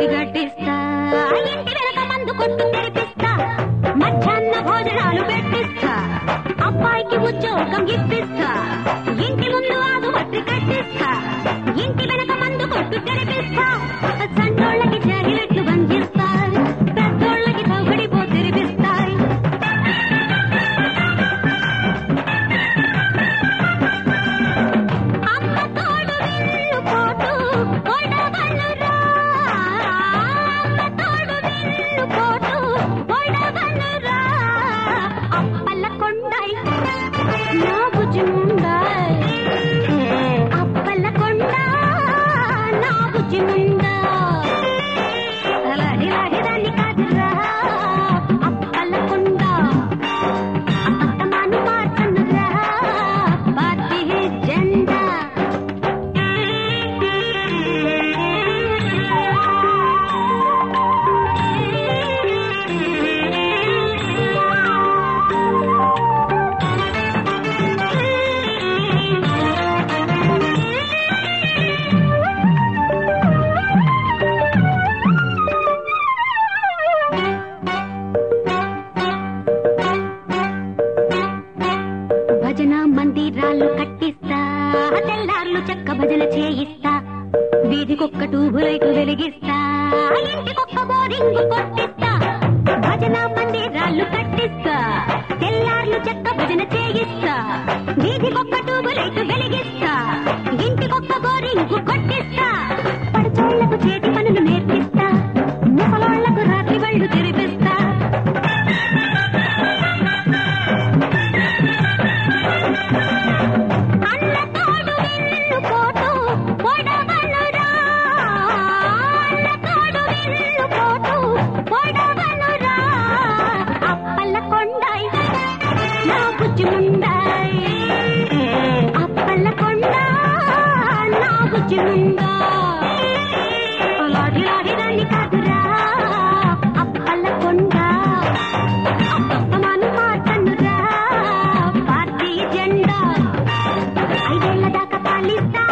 గట్టిస్తా ఇంటి వెనక మందు కొట్టు తెరిపిస్తా మధ్యాహ్న భోజనాలు పెట్టిస్తా అబ్బాయికి ఉద్యోగం ఇప్పిస్తా ఇంటి ముందు ఆగు పట్టి కట్టిస్తా ఇంటి వెనక మందు కొట్టు తెరిపిస్తా సంటోళ్ళకి జాగిలెట్లు బంధిస్తాయి పెద్దోళ్ళకి సౌకడిపో తెరిపిస్తాయి అమ్మ తోడు విల్లు పోటు పొడవనురా అమ్మ తోడు విల్లు పోటు పొడవనురా అప్పల కొండై నా బుజ్జిముండై అప్పల కొండ నా బుజ్జిముండా అలాడి లాడి దాన్ని కాదురా అప్పల కొండ అత్తమాను మార్చనురా పార్టీ జెండా భజన మందిరాలు కట్టిస్తా తెల్లార్లు చెక్క భజన చేయిస్తా వీధికొక్క ట్యూబు లైటు వెలిగిస్తా ఇంటికొక్క బోరింగ్ కొట్టిస్తా భజన మందిరాలు కట్టిస్తా తెల్లార్లు చెక్క భజన చేయిస్తా వీధికొక్క ట్యూబు లైటు వెలిగిస్తా ఇంటికొక్క బోరింగ్ కొట్టిస్తా పడచోళ్లకు చేతి పనులు నేర్పిస్తా ముసలోళ్లకు రాత్రి వాళ్ళు తెరిపిస్తా అన్న తోడు విల్లు పోటు పొడవనురా అన్న తోడు విల్లు పోటు పొడవనురా అప్పల కొండై నా బుజ్జిముండై అప్పల కొండ నా బుజ్జిముండా లాడి లాడి దాన్ని కాదురా అప్పల కొండ అప్పమాను మార్చనురా పార్టీ జెండా ఐదేళ్ల దాకా పాలిస్తా